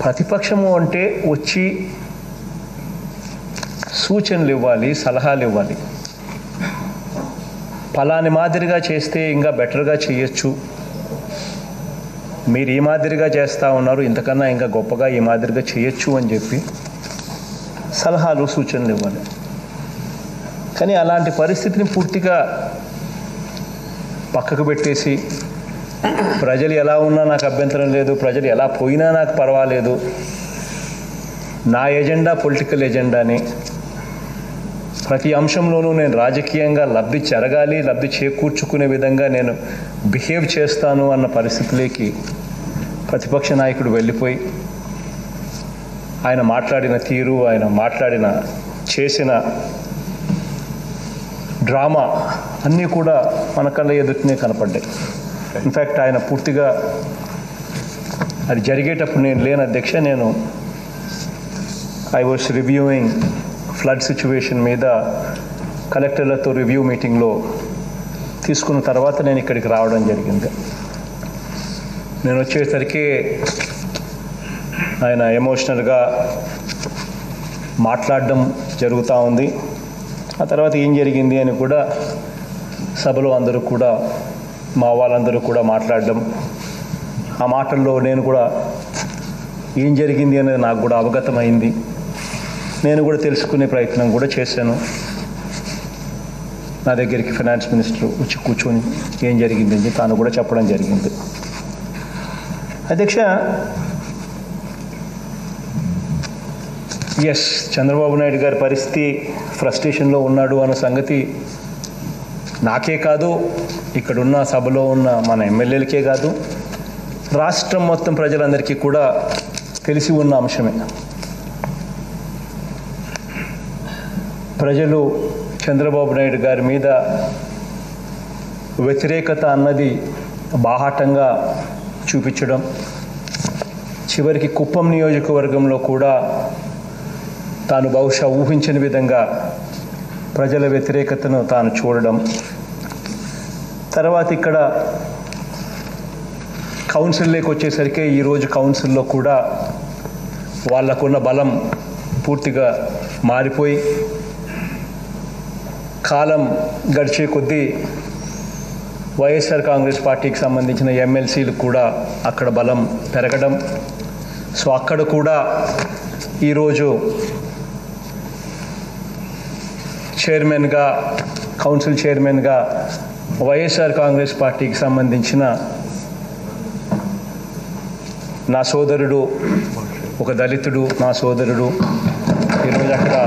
ప్రతిపక్షము అంటే వచ్చి సూచనలు ఇవ్వాలి సలహాలు ఇవ్వాలి ఫలాని మాదిరిగా చేస్తే ఇంకా బెటర్గా చేయొచ్చు మీరు ఈ మాదిరిగా చేస్తూ ఉన్నారు ఇంతకన్నా ఇంకా గొప్పగా ఈ మాదిరిగా చేయొచ్చు అని చెప్పి సలహాలు సూచనలు ఇవ్వాలి కానీ అలాంటి పరిస్థితిని పూర్తిగా పక్కకు పెట్టేసి ప్రజలు ఎలా ఉన్నా నాకు అభ్యంతరం లేదు ప్రజలు ఎలా పోయినా నాకు పర్వాలేదు నా ఎజెండా పొలిటికల్ ఎజెండాని ప్రతి అంశంలోనూ నేను రాజకీయంగా లబ్ధి చెరగాలి లబ్ధి చేకూర్చుకునే విధంగా నేను బిహేవ్ చేస్తాను అన్న పరిస్థితిలోకి ప్రతిపక్ష నాయకుడు వెళ్ళిపోయి ఆయన మాట్లాడిన తీరు ఆయన మాట్లాడిన చేసిన డ్రామా అన్నీ కూడా మన కళ్ళ ఎదుటినే కనపడ్డాయి ఇన్ఫ్యాక్ట్ ఆయన పూర్తిగా అది జరిగేటప్పుడు నేను లేని అధ్యక్ష నేను I was reviewing flood situation మీద కలెక్టర్లతో రివ్యూ మీటింగ్లో తీసుకున్న తర్వాత నేను ఇక్కడికి రావడం జరిగింది నేను వచ్చేసరికి ఆయన ఎమోషనల్గా మాట్లాడడం జరుగుతూ ఉంది ఆ తర్వాత ఏం జరిగింది అని కూడా సభలో అందరూ కూడా మా వాళ్ళందరూ కూడా మాట్లాడడం ఆ మాటల్లో నేను కూడా ఏం జరిగింది అనేది నాకు కూడా అవగతమైంది నేను కూడా తెలుసుకునే ప్రయత్నం కూడా చేశాను నా దగ్గరికి ఫైనాన్స్ మినిస్టర్ వచ్చి కూర్చొని ఏం జరిగింది తాను కూడా చెప్పడం జరిగింది అధ్యక్ష ఎస్ చంద్రబాబు నాయుడు గారి పరిస్థితి ఫ్రస్ట్రేషన్లో ఉన్నాడు అన్న సంగతి నాకే కాదు ఇక్కడున్న సభలో ఉన్న మన ఎమ్మెల్యేలకే కాదు రాష్ట్రం మొత్తం ప్రజలందరికీ కూడా తెలిసి ఉన్న అంశమే ప్రజలు చంద్రబాబు నాయుడు గారి మీద వ్యతిరేకత అన్నది బాహాటంగా చూపించడం చివరికి కుప్పం నియోజకవర్గంలో కూడా తాను బహుశా ఊహించని విధంగా ప్రజల వ్యతిరేకతను తాను చూడడం తర్వాత ఇక్కడ కౌన్సిల్లోకి వచ్చేసరికి ఈరోజు కౌన్సిల్లో కూడా వాళ్ళకున్న బలం పూర్తిగా మారిపోయి కాలం గడిచే కొద్దీ వైఎస్ఆర్ కాంగ్రెస్ పార్టీకి సంబంధించిన ఎమ్మెల్సీలు కూడా అక్కడ బలం పెరగడం సో అక్కడ కూడా ఈరోజు చైర్మన్గా కౌన్సిల్ చైర్మన్గా వైఎస్ఆర్ కాంగ్రెస్ పార్టీకి సంబంధించిన నా సోదరుడు ఒక దళితుడు నా సోదరుడు ఈరోజు అక్కడ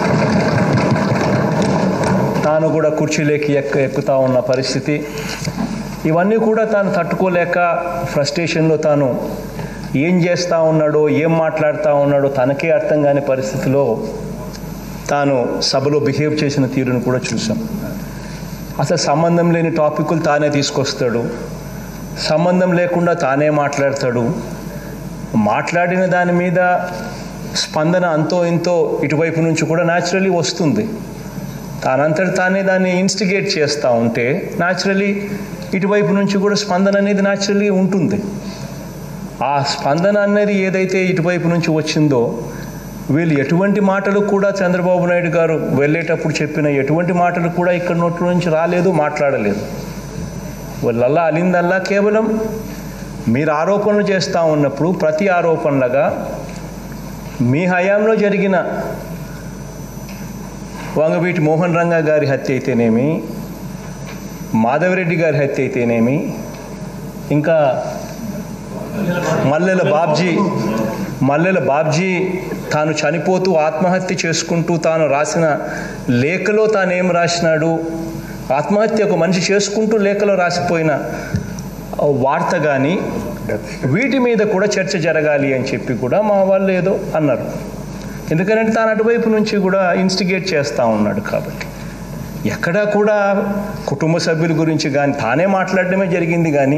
తాను కూడా కుర్చీలోకి ఎక్క ఎక్కుతా ఉన్న పరిస్థితి ఇవన్నీ కూడా తాను తట్టుకోలేక ఫ్రస్ట్రేషన్లో తాను ఏం చేస్తూ ఉన్నాడో ఏం మాట్లాడుతూ ఉన్నాడో తనకే అర్థం కాని పరిస్థితిలో తాను సభలో బిహేవ్ చేసిన తీరును కూడా చూసాం అసలు సంబంధం లేని టాపిక్లు తానే తీసుకొస్తాడు సంబంధం లేకుండా తానే మాట్లాడతాడు మాట్లాడిన దాని మీద స్పందన అంతో ఇంతో ఇటువైపు నుంచి కూడా న్యాచురలీ వస్తుంది తానంతట తానే దాన్ని ఇన్స్టిగేట్ చేస్తూ ఉంటే న్యాచురలీ ఇటువైపు నుంచి కూడా స్పందన అనేది న్యాచురలీ ఉంటుంది ఆ స్పందన అనేది ఏదైతే ఇటువైపు నుంచి వచ్చిందో వీళ్ళు ఎటువంటి మాటలు కూడా చంద్రబాబు నాయుడు గారు వెళ్ళేటప్పుడు చెప్పిన ఎటువంటి మాటలు కూడా ఇక్కడ నోట్ల నుంచి రాలేదు మాట్లాడలేదు వాళ్ళల్లా అలిందల్లా కేవలం మీరు ఆరోపణలు చేస్తూ ఉన్నప్పుడు ప్రతి ఆరోపణలుగా మీ హయాంలో జరిగిన వంగవీటి మోహన్ రంగా గారి హత్య అయితేనేమి మాధవరెడ్డి గారి హత్య అయితేనేమి ఇంకా మల్లెల బాబ్జీ మల్లెల బాబ్జీ తాను చనిపోతూ ఆత్మహత్య చేసుకుంటూ తాను రాసిన లేఖలో తాను ఏం రాసినాడు ఆత్మహత్య ఒక మనిషి చేసుకుంటూ లేఖలో రాసిపోయిన వార్త కానీ వీటి మీద కూడా చర్చ జరగాలి అని చెప్పి కూడా మా వాళ్ళు ఏదో అన్నారు ఎందుకంటే తాను అటువైపు నుంచి కూడా ఇన్స్టిగేట్ చేస్తూ ఉన్నాడు కాబట్టి ఎక్కడా కూడా కుటుంబ సభ్యుల గురించి కానీ తానే మాట్లాడడమే జరిగింది కానీ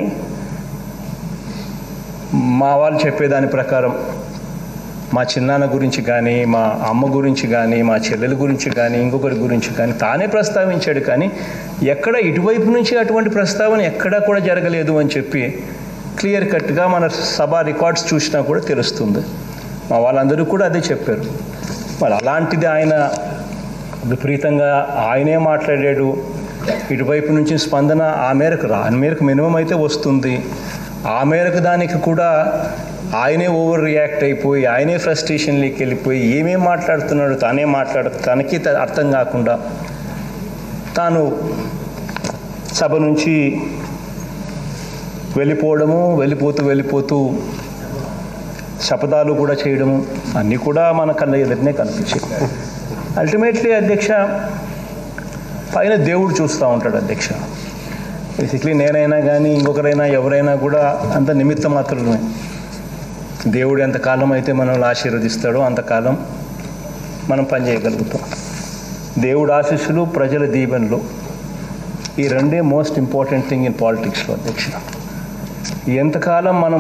మా వాళ్ళు చెప్పేదాని ప్రకారం మా చిన్నాన్న గురించి కానీ మా అమ్మ గురించి కానీ మా చెల్లెల గురించి కానీ ఇంకొకరి గురించి కానీ తానే ప్రస్తావించాడు కానీ ఎక్కడ ఇటువైపు నుంచి అటువంటి ప్రస్తావన ఎక్కడా కూడా జరగలేదు అని చెప్పి క్లియర్ కట్గా మన సభ రికార్డ్స్ చూసినా కూడా తెలుస్తుంది మా వాళ్ళందరూ కూడా అదే చెప్పారు మరి అలాంటిది ఆయన విపరీతంగా ఆయనే మాట్లాడాడు ఇటువైపు నుంచి స్పందన ఆ మేరకు రా ఆ మేరకు మినిమం అయితే వస్తుంది ఆ మేరకు దానికి కూడా ఆయనే ఓవర్ రియాక్ట్ అయిపోయి ఆయనే ఫ్రస్ట్రేషన్లోకి వెళ్ళిపోయి ఏమేం మాట్లాడుతున్నాడు తానే మాట్లాడు తనకి త- అర్థం కాకుండా తాను సభ నుంచి వెళ్ళిపోవడము వెళ్ళిపోతూ వెళ్ళిపోతూ శపథాలు కూడా చేయడము అన్నీ కూడా మన కళ్ళ ఎదురునే కనిపించాయి అల్టిమేట్లీ అధ్యక్ష పైన దేవుడు చూస్తూ ఉంటాడు అధ్యక్ష బేసిక్లీ నేనైనా కానీ ఇంకొకరైనా ఎవరైనా కూడా అంత నిమిత్త మాత్రమే దేవుడు ఎంతకాలం అయితే మనల్ని ఆశీర్వదిస్తాడో అంతకాలం మనం పనిచేయగలుగుతాం దేవుడు ఆశీస్సులు ప్రజల దీవెనలు ఈ రెండే మోస్ట్ ఇంపార్టెంట్ థింగ్ ఇన్ పాలిటిక్స్లో అధ్యక్ష ఎంతకాలం మనం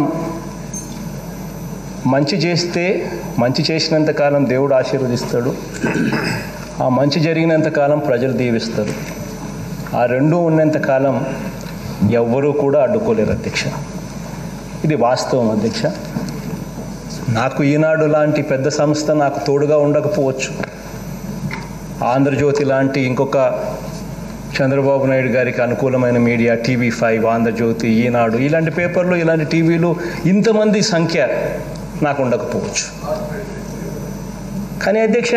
మంచి చేస్తే మంచి చేసినంత కాలం దేవుడు ఆశీర్వదిస్తాడు ఆ మంచి జరిగినంత కాలం ప్రజలు దీవిస్తారు ఆ రెండు ఉన్నంత కాలం ఎవ్వరూ కూడా అడ్డుకోలేరు అధ్యక్ష ఇది వాస్తవం అధ్యక్ష నాకు ఈనాడు లాంటి పెద్ద సంస్థ నాకు తోడుగా ఉండకపోవచ్చు ఆంధ్రజ్యోతి లాంటి ఇంకొక చంద్రబాబు నాయుడు గారికి అనుకూలమైన media TV five Andhrajyothi Eenadu ఇలాంటి పేపర్లు ఇలాంటి టీవీలు ఇంతమంది సంఖ్య నాకు ఉండకపోవచ్చు కానీ అధ్యక్ష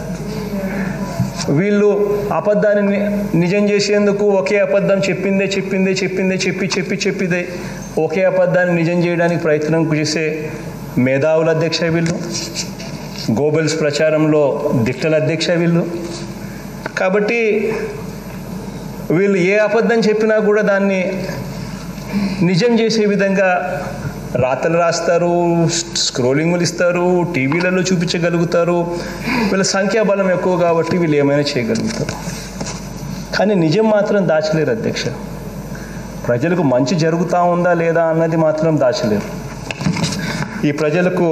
వీళ్ళు అబద్ధాన్ని ని- నిజం చేసేందుకు ఒకే అబద్ధం చెప్పిందే చెప్పిందే చెప్పిందే చెప్పి చెప్పి చెప్పిదే ఒకే అబద్ధాన్ని నిజం చేయడానికి ప్రయత్నం చేసే మేధావుల అధ్యక్ష వీళ్ళు గోబెల్స్ ప్రచారంలో దిట్టల అధ్యక్ష వీళ్ళు కాబట్టి వీళ్ళు ఏ అబద్ధం చెప్పినా కూడా దాన్ని నిజం చేసే విధంగా రాతలు రాస్తారు స్క్రోలింగులు ఇస్తారు టీవీలలో చూపించగలుగుతారు వీళ్ళ సంఖ్యాబలం ఎక్కువ కాబట్టి వీళ్ళు ఏమైనా చేయగలుగుతారు కానీ నిజం మాత్రం దాచలేరు అధ్యక్ష ప్రజలకు మంచి జరుగుతూ ఉందా లేదా అన్నది మాత్రం దాచలేరు ఈ ప్రజలకు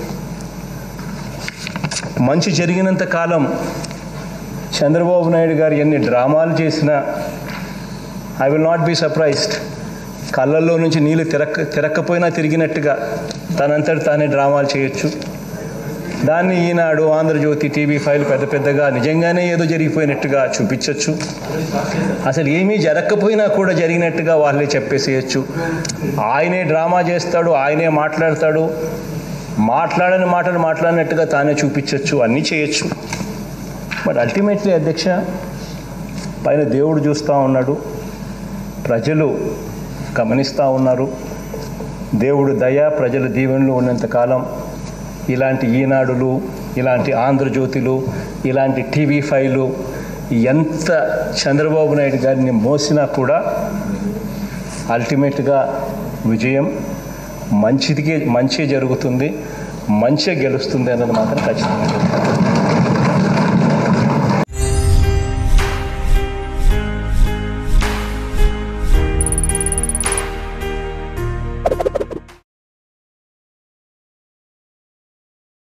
మంచి జరిగినంత కాలం చంద్రబాబు నాయుడు గారు ఎన్ని డ్రామాలు చేసినా I will not be surprised కళ్ళల్లో నుంచి నీళ్ళు తిరక్క తిరక్కపోయినా తిరిగినట్టుగా తనంతటి తానే డ్రామాలు చేయొచ్చు దాన్ని ఈనాడు ఆంధ్రజ్యోతి టీవీ ఫైల్ పెద్ద పెద్దగా నిజంగానే ఏదో జరిగిపోయినట్టుగా చూపించవచ్చు అసలు ఏమీ జరగకపోయినా కూడా జరిగినట్టుగా వాళ్ళే చెప్పేసేయచ్చు ఆయనే డ్రామా చేస్తాడు ఆయనే మాట్లాడతాడు మాట్లాడని మాటలు మాట్లాడినట్టుగా తానే చూపించవచ్చు అన్నీ చేయొచ్చు బట్ అల్టిమేట్లీ అధ్యక్ష పైన దేవుడు చూస్తూ ఉన్నాడు ప్రజలు గమనిస్తూ ఉన్నారు దేవుడు దయ ప్రజల దీవెనలు ఉన్నంతకాలం ఇలాంటి ఈనాడులు ఇలాంటి ఆంధ్రజ్యోతిలు ఇలాంటి టీవీ ఫైలు ఎంత చంద్రబాబు నాయుడు గారిని మోసినా కూడా అల్టిమేట్గా విజయం మంచిదికే మంచి జరుగుతుంది మంచిగా గెలుస్తుంది అన్నది మాత్రం ఖచ్చితంగా